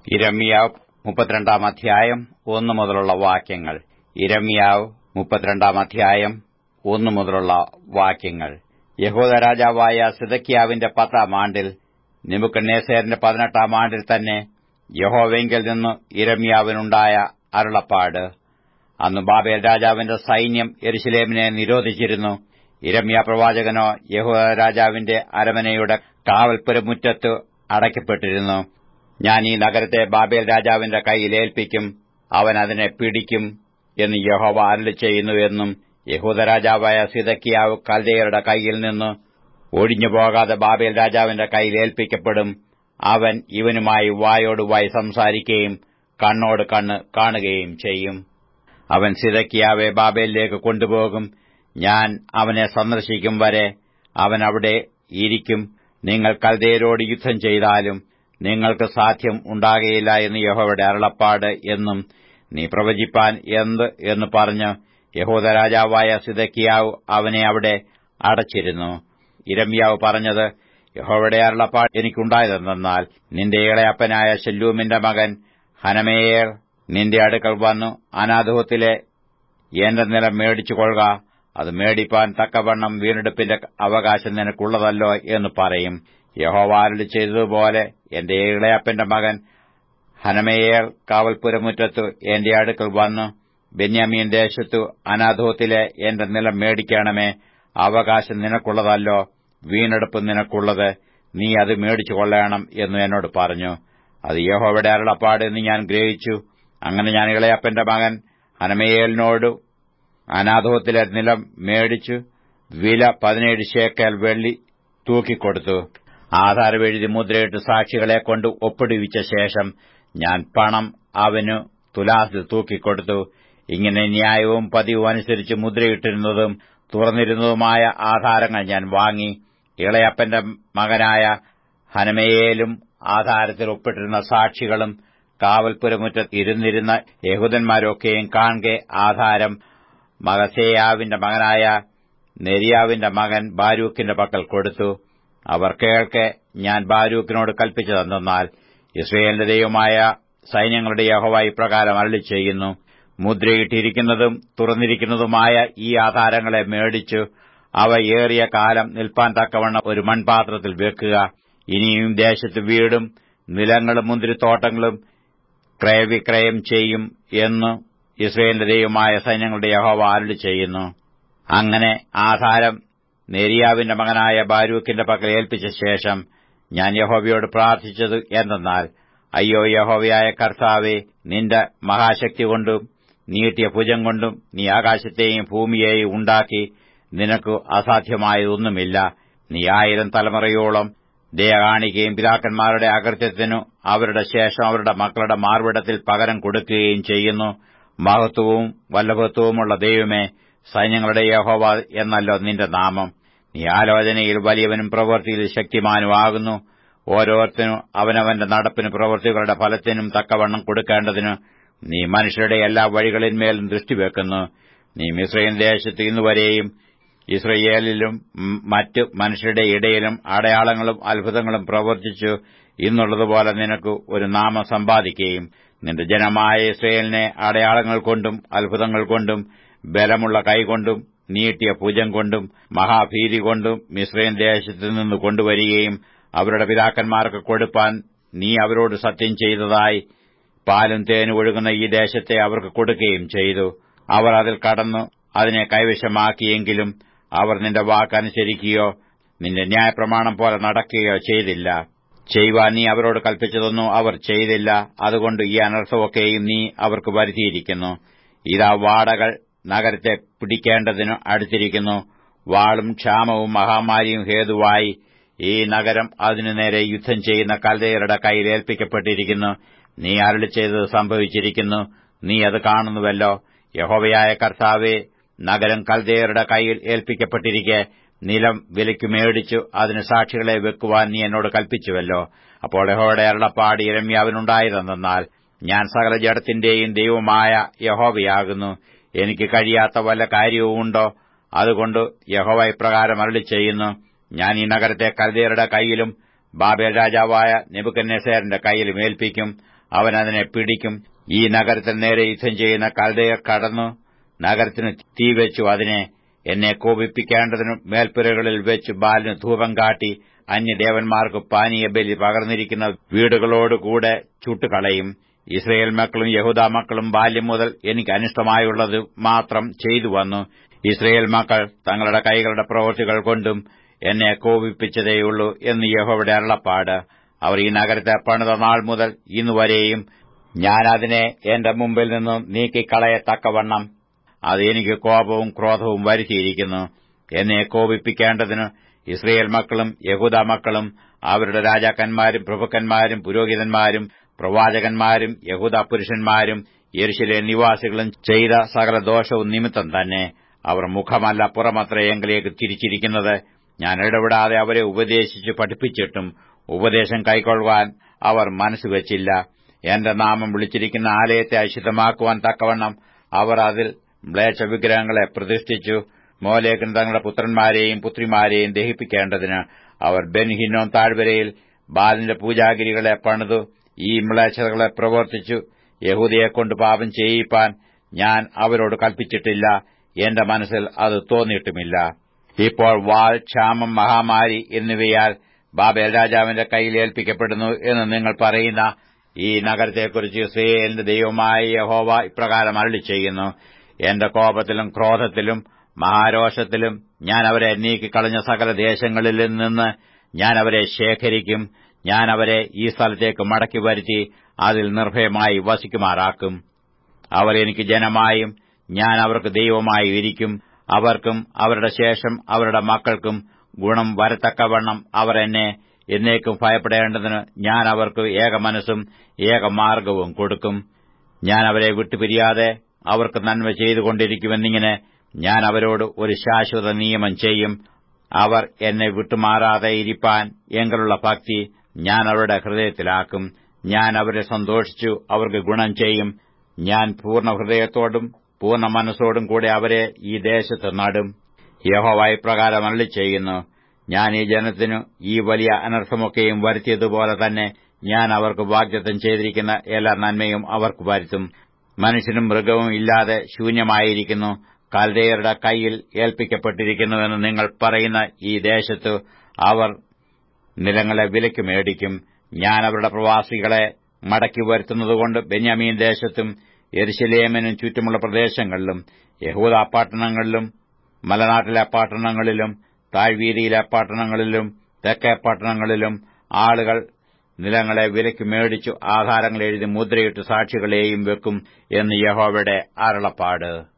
ഇരമ്യാവ് മുപ്പത്തിരണ്ടാം അധ്യായം ഒന്നു മുതലുള്ള വാക്യങ്ങൾ ഇരമ്യാവ് മുപ്പത്തിരണ്ടാം അധ്യായം ഒന്നു മുതലുള്ള വാക്യങ്ങൾ യഹൂദ രാജാവായ സിദക്കിയാവിന്റെ പത്താം ആണ്ടിൽ നിമുക്കന്നേസേറിന്റെ പതിനെട്ടാം ആണ്ടിൽ തന്നെ യഹോവെങ്കിൽ നിന്ന് ഇരമ്യാവിനുണ്ടായ അരുളപ്പാട് അന്ന് ബാബേൽ രാജാവിന്റെ സൈന്യം എരുശലേമിനെ നിരോധിച്ചിരുന്നു ഇരമ്യ പ്രവാചകനോ യഹൂദ രാജാവിന്റെ അരമനയുടെ കാവൽപ്പുരമുറ്റത്ത് അടയ്ക്കപ്പെട്ടിരുന്നു ഞാൻ ഈ നഗരത്തെ ബാബേൽ രാജാവിന്റെ കൈയിൽ ഏൽപ്പിക്കും അവൻ അതിനെ പിടിക്കും എന്ന് യഹോവ അരുളി ചെയ്യുന്നു എന്നും യഹൂദ രാജാവായ സിദക്കിയാവ് കൽദയരുടെ കൈയിൽ നിന്ന് ഒഴിഞ്ഞുപോകാതെ ബാബേൽ രാജാവിന്റെ കൈയിൽ ഏൽപ്പിക്കപ്പെടും അവൻ ഇവനുമായി വായോട് വായി സംസാരിക്കുകയും കണ്ണോട് കണ്ണ് കാണുകയും ചെയ്യും അവൻ സിദക്കിയാവെ ബാബേലിലേക്ക് കൊണ്ടുപോകും ഞാൻ അവനെ സന്ദർശിക്കും വരെ അവൻ അവിടെ ഇരിക്കും നിങ്ങൾ കൽദയരോട് യുദ്ധം ചെയ്താലും നിങ്ങൾക്ക് സാധ്യം ഉണ്ടാകയില്ല എന്ന് യഹോവയുടെ അരുളപ്പാട് എന്നും നീ പ്രവചിപ്പാൻ എന്ത് എന്ന് പറഞ്ഞ് യഹൂദ രാജാവായ സിദക്കിയാവ് അവനെ അവിടെ അടച്ചിരുന്നു ഇരമ്യാവ് പറഞ്ഞത് യഹോവയുടെ അരുളപ്പാട് എനിക്കുണ്ടായതെന്നാൽ നിന്റെ ഇളയപ്പനായ ശല്ലൂമിന്റെ മകൻ ഹനമേയർ നിന്റെ അടുക്കൽ വന്നു അനാഥോത്തിലെ എന്റെ നിലം മേടിച്ചു കൊള്ളുക അത് മേടിപ്പാൻ തക്കവണ്ണം വീണ്ടെടുപ്പിന്റെ അവകാശം നിനക്കുള്ളതല്ലോ എന്ന് പറയും യഹോവാരലി ചെയ്തതുപോലെ എന്റെ ഇളയപ്പന്റെ മകൻ ഹനമേയർ കാവൽപുരമുറ്റത്തു എന്റെ അടുക്കൽ വന്നു ബെന്യാമീൻ ദേശത്തു അനാഥോത്തിലെ എന്റെ നിലം മേടിക്കണമേ അവകാശം നിനക്കുള്ളതല്ലോ വീണ്ടെടുപ്പ് നിനക്കുള്ളത് നീ അത് മേടിച്ചു കൊള്ളണം എന്നു എന്നോട് പറഞ്ഞു അത് യഹോവയുടെ അരുളപ്പാട് എന്ന് ഞാൻ ഗ്രഹിച്ചു അങ്ങനെ ഞാൻ ഇളയപ്പന്റെ മകൻ ഹനമേയലിനോട് അനാഥോത്തിലെ നിലം മേടിച്ചു വില പതിനേഴ് ശേക്കൽ വെള്ളി തൂക്കിക്കൊടുത്തു ആധാരമെഴുതി മുദ്രയിട്ട് സാക്ഷികളെ കൊണ്ട് ഒപ്പിടുവിച്ച ശേഷം ഞാൻ പണം അവനു തുലാസിൽ തൂക്കിക്കൊടുത്തു ഇങ്ങനെ ന്യായവും പതിവും അനുസരിച്ച് മുദ്രയിട്ടിരുന്നതും തുറന്നിരുന്നതുമായ ആധാരങ്ങൾ ഞാൻ വാങ്ങി ഇളയപ്പന്റെ മകനായ ഹനമയേലും ആധാരത്തിൽ ഒപ്പിട്ടിരുന്ന സാക്ഷികളും കാവൽപുരമുറ്റത്ത് ഇരുന്നിരുന്ന യഹൂദന്മാരൊക്കെയും കാണെ ആധാരം മകസേയാവിന്റെ മകനായ നെരിയാവിന്റെ മകൻ ബാരൂക്കിന്റെ പക്കൽ കൊടുത്തു അവർ കേൾക്കെ ഞാൻ ബാരൂക്കിനോട് കൽപ്പിച്ചതെന്നാൽ ഇസ്രയേലിന്റെ ദൈവമായ സൈന്യങ്ങളുടെ യഹോവ ഇപ്രകാരം അരളി ചെയ്യുന്നു മുദ്രയിട്ടിരിക്കുന്നതും തുറന്നിരിക്കുന്നതുമായ ഈ ആധാരങ്ങളെ മേടിച്ചു അവ ഏറിയ കാലം നിൽപ്പാൻ തക്കവണ്ണം ഒരു മൺപാത്രത്തിൽ വെക്കുക ഇനിയും ദേശത്ത് വീടും നിലങ്ങളും മുന്തിരിത്തോട്ടങ്ങളും ക്രയവിക്രയം ചെയ്യും എന്ന് ഇസ്രയേലിന്റെ ദൈവമായ സൈന്യങ്ങളുടെ യഹോവ അരളി ചെയ്യുന്നു അങ്ങനെ ആധാരം നെരിയാവിന്റെ മകനായ ബാരൂക്കിന്റെ പക്കൽ ഏൽപ്പിച്ച ശേഷം ഞാൻ യഹോവയോട് പ്രാർത്ഥിച്ചത് എന്തെന്നാൽ അയ്യോ യഹോവയായ കർത്താവെ നിന്റെ മഹാശക്തി കൊണ്ടും നീട്ടിയ ഭുജം കൊണ്ടും നീ ആകാശത്തെയും ഭൂമിയെയും ഉണ്ടാക്കി നിനക്ക് അസാധ്യമായതൊന്നുമില്ല നീ ആയിരം തലമുറയോളം ദയ കാണിക്കുകയും പിതാക്കന്മാരുടെ അകൃത്യത്തിനു അവരുടെ ശേഷം അവരുടെ മക്കളുടെ മാർവിടത്തിൽ പകരം കൊടുക്കുകയും ചെയ്യുന്നു മഹത്വവും വല്ലഭത്വവുമുള്ള ദൈവമേ സൈന്യങ്ങളുടെ യഹോവ എന്നല്ലോ നിന്റെ നാമം നീ ആലോചനയിൽ വലിയവനും പ്രവൃത്തിയിൽ ശക്തിമാനുമാകുന്നു ഓരോരുത്തരും അവനവന്റെ നടപ്പിന് പ്രവൃത്തികളുടെ ഫലത്തിനും തക്കവണ്ണം കൊടുക്കേണ്ടതിന് നീ മനുഷ്യരുടെ എല്ലാ വഴികളിന്മേലും ദൃഷ്ടിവെക്കുന്നു നീ മിശ്രയും ദേശത്ത് ഇന്നുവരെയും ഇസ്രയേലിലും മറ്റു മനുഷ്യരുടെ ഇടയിലും അടയാളങ്ങളും അത്ഭുതങ്ങളും പ്രവർത്തിച്ചു ഇന്നുള്ളതുപോലെ നിനക്ക് ഒരു നാമം സമ്പാദിക്കുകയും നിന്റെ ജനമായ ഇസ്രയേലിനെ അടയാളങ്ങൾ കൊണ്ടും അത്ഭുതങ്ങൾ കൊണ്ടും ബലമുള്ള കൈകൊണ്ടും നീട്ടിയ ഭുജം കൊണ്ടും മഹാഭീതി കൊണ്ടും മിശ്രയും ദേശത്തു നിന്ന് കൊണ്ടുവരികയും അവരുടെ പിതാക്കന്മാർക്ക് കൊടുപ്പാൻ നീ അവരോട് സത്യം ചെയ്തതായി പാലും തേനും ഒഴുകുന്ന ഈ ദേശത്തെ അവർക്ക് കൊടുക്കുകയും ചെയ്തു അവർ അതിൽ കടന്നു അതിനെ കൈവശമാക്കിയെങ്കിലും അവർ നിന്റെ വാക്കനുസരിക്കുകയോ നിന്റെ ന്യായപ്രമാണം പോലെ നടക്കുകയോ ചെയ്തില്ല ചെയ്യുവാൻ നീ അവരോട് കൽപ്പിച്ചതൊന്നും അവർ ചെയ്തില്ല അതുകൊണ്ട് ഈ അനർത്ഥമൊക്കെയും നീ അവർക്ക് വരുത്തിയിരിക്കുന്നു ഇതാ വാടകൾ നഗരത്തെ പിടിക്കേണ്ടതിന് അടുത്തിരിക്കുന്നു വാളും ക്ഷാമവും മഹാമാരിയും ഹേതുവായി ഈ നഗരം അതിനു നേരെ യുദ്ധം ചെയ്യുന്ന കൽദയരുടെ കയ്യിൽ ഏൽപ്പിക്കപ്പെട്ടിരിക്കുന്നു നീ അരളി ചെയ്തത് സംഭവിച്ചിരിക്കുന്നു നീ അത് കാണുന്നുവല്ലോ യഹോവയായ കർത്താവെ നഗരം കൽദയരുടെ കയ്യിൽ ഏൽപ്പിക്കപ്പെട്ടിരിക്കെ നിലം വിലയ്ക്ക് മേടിച്ചു അതിന് സാക്ഷികളെ വെക്കുവാൻ നീ എന്നോട് കൽപ്പിച്ചുവല്ലോ അപ്പോൾ യഹോയുടെ അരുളപ്പാട് ഇരമ്യാവിനുണ്ടായതെന്നാൽ ഞാൻ സകല ജഡത്തിന്റെയും ദൈവമായ യഹോവയാകുന്നു എനിക്ക് കഴിയാത്ത വല്ല കാര്യവുമുണ്ടോ അതുകൊണ്ട് യഹോവ ഇപ്രകാരം അരളി ചെയ്യുന്നു ഞാൻ ഈ നഗരത്തെ കൽദയരുടെ കൈയിലും ബാബേൽ രാജാവായ നെബുക്കന്നേസേറിന്റെ കൈയിലും ഏൽപ്പിക്കും അവൻ അതിനെ പിടിക്കും ഈ നഗരത്തിൽ നേരെ യുദ്ധം ചെയ്യുന്ന കൽദയർ കടന്നു നഗരത്തിന് തീ വെച്ചു അതിനെ എന്നെ കോപിപ്പിക്കേണ്ടതിനും മേൽപ്പുരകളിൽ വെച്ച് ബാലിന് ധൂപം കാട്ടി അന്യദേവന്മാർക്ക് പാനീയ ബലി പകർന്നിരിക്കുന്ന വീടുകളോടുകൂടെ ചുട്ടുകളയും ഇസ്രയേൽ മക്കളും യഹൂദ മക്കളും ബാല്യം മുതൽ എനിക്ക് അനിഷ്ടമായുള്ളത് മാത്രം ചെയ്തു വന്നു ഇസ്രയേൽ മക്കൾ തങ്ങളുടെ കൈകളുടെ പ്രവൃത്തികൾ കൊണ്ടും എന്നെ കോപിപ്പിച്ചതേയുള്ളൂ എന്ന് യഹോവയുടെ അരുളപ്പാട് അവർ ഈ നഗരത്തെ പണിത നാൾ മുതൽ ഇന്നുവരെയും ഞാൻ അതിനെ എന്റെ മുമ്പിൽ നിന്ന് നീക്കിക്കളയത്തക്കവണ്ണം അത് എനിക്ക് കോപവും ക്രോധവും വരുത്തിയിരിക്കുന്നു എന്നെ കോപിപ്പിക്കേണ്ടതിന് ഇസ്രയേൽ മക്കളും യഹൂദ മക്കളും അവരുടെ രാജാക്കന്മാരും പ്രഭുക്കന്മാരും പുരോഹിതന്മാരും പ്രവാചകന്മാരും യഹൂദ പുരുഷന്മാരും യെരുശിലെ നിവാസികളും ചെയ്ത സകല ദോഷവും നിമിത്തം തന്നെ അവർ മുഖമല്ല പുറമത്രയെങ്കിലേക്ക് തിരിച്ചിരിക്കുന്നത് ഞാൻ ഇടപെടാതെ അവരെ ഉപദേശിച്ച് പഠിപ്പിച്ചിട്ടും ഉപദേശം കൈക്കൊള്ളുവാൻ അവർ മനസ്സുവച്ചില്ല എന്റെ നാമം വിളിച്ചിരിക്കുന്ന ആലയത്തെ അശുദ്ധമാക്കുവാൻ തക്കവണ്ണം അവർ അതിൽ മ്ലേച്ഛ വിഗ്രഹങ്ങളെ പ്രതിഷ്ഠിച്ചു മോലേക്കിന് തങ്ങളുടെ പുത്രന്മാരെയും പുത്രിമാരെയും ദഹിപ്പിക്കേണ്ടതിന് അവർ ബെൻഹിന്നോം താഴ്വരയിൽ ബാലിന്റെ പൂജാഗിരികളെ പണിതു ഈ മ്ലേച്ഛതകളെ പ്രവർത്തിച്ചു യഹൂദയെക്കൊണ്ട് പാപം ചെയ്യിപ്പാൻ ഞാൻ അവരോട് കൽപ്പിച്ചിട്ടില്ല എന്റെ മനസ്സിൽ അത് തോന്നിയിട്ടുമില്ല ഇപ്പോൾ വാൾ ക്ഷാമം മഹാമാരി എന്നിവയാൽ ബാബേൽ രാജാവിന്റെ കയ്യിൽ ഏൽപ്പിക്കപ്പെടുന്നു എന്ന് നിങ്ങൾ പറയുന്ന ഈ നഗരത്തെക്കുറിച്ച് ഇസ്രയേലിന്റെ ദൈവമായ യഹോവ ഇപ്രകാരം അരളി ചെയ്യുന്നു എന്റെ കോപത്തിലും ക്രോധത്തിലും മഹാരോഷത്തിലും ഞാൻ അവരെ നീക്കിക്കളഞ്ഞ സകല ദേശങ്ങളിൽ നിന്ന് ഞാൻ അവരെ ശേഖരിക്കും ഞാൻ അവരെ ഈ സ്ഥലത്തേക്ക് മടക്കി വരുത്തി അതിൽ നിർഭയമായി വസിക്കുമാറാക്കും അവർ എനിക്ക് ജനമായും ഞാൻ അവർക്ക് ദൈവമായി ഇരിക്കും അവർക്കും അവരുടെ ശേഷം അവരുടെ മക്കൾക്കും ഗുണം വരത്തക്കവണ്ണം അവർ എന്നെ എന്നേക്കും ഭയപ്പെടേണ്ടതിന് ഞാൻ അവർക്ക് ഏകമനസ്സും ഏകമാർഗവും കൊടുക്കും ഞാൻ അവരെ വിട്ടുപിരിയാതെ അവർക്ക് നന്മ ചെയ്തുകൊണ്ടിരിക്കുമെന്നിങ്ങനെ ഞാൻ അവരോട് ഒരു ശാശ്വത നിയമം ചെയ്യും അവർ എന്നെ വിട്ടുമാറാതെ ഇരിപ്പാൻ എങ്കിലുള്ള ഭക്തി ഞാൻ അവരുടെ ഹൃദയത്തിലാക്കും ഞാൻ അവരെ സന്തോഷിച്ചു അവർക്ക് ഗുണം ചെയ്യും ഞാൻ പൂർണ്ണ ഹൃദയത്തോടും പൂർണ്ണ മനസ്സോടും കൂടെ അവരെ ഈ ദേശത്ത് നടും യഹോവായി പ്രകാരം അള്ളി ചെയ്യുന്നു ഞാൻ ഈ ജനത്തിനു ഈ വലിയ അനർത്ഥമൊക്കെയും വരുത്തിയതുപോലെ തന്നെ ഞാൻ അവർക്ക് വാഗ്ദത്തം ചെയ്തിരിക്കുന്ന എല്ലാ നന്മയും അവർക്ക് വരുത്തും മനുഷ്യനും മൃഗവും ഇല്ലാതെ ശൂന്യമായിരിക്കുന്നു കൽദയരുടെ കൈയിൽ ഏൽപ്പിക്കപ്പെട്ടിരിക്കുന്നുവെന്ന് നിങ്ങൾ പറയുന്ന ഈ ദേശത്ത് അവർ നിലങ്ങളെ വിലയ്ക്ക് മേടിക്കും ഞാൻ അവരുടെ പ്രവാസികളെ മടക്കി വരുത്തുന്നതുകൊണ്ട് ബെന്യാമീൻ ദേശത്തും എരുശലേമിനും ചുറ്റുമുള്ള പ്രദേശങ്ങളിലും യഹൂദ പട്ടണങ്ങളിലും മലനാട്ടിലെ പട്ടണങ്ങളിലും താഴ്വീതിയിലെ പട്ടണങ്ങളിലും തെക്കേ പട്ടണങ്ങളിലും ആളുകൾ നിലങ്ങളെ വിലയ്ക്ക് മേടിച്ചു ആധാരങ്ങൾ എഴുതി മുദ്രയിട്ട് സാക്ഷികളെയും വെക്കും എന്ന് യഹോവയുടെ അരുളപ്പാട്